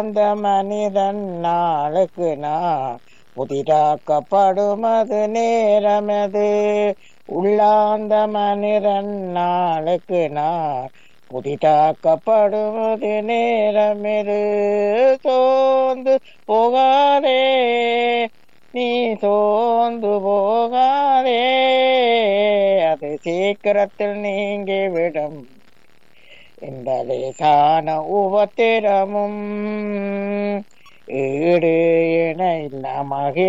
அந்த மனிதன் நாளுக்கு நாள் புதிதாக்கப்படுமது நேரமது உள்ளாந்த மனிதன் நாளுக்கு நாள் புதிதாக்கப்படுவது நேரமிது சோர்ந்து போகாதே நீ சோர்ந்து போகாதே அது சீக்கிரத்தில் நீங்கிவிடும் இந்த லேசான உபத்திரமும் ஈடு இணை இல்ல மகிழ்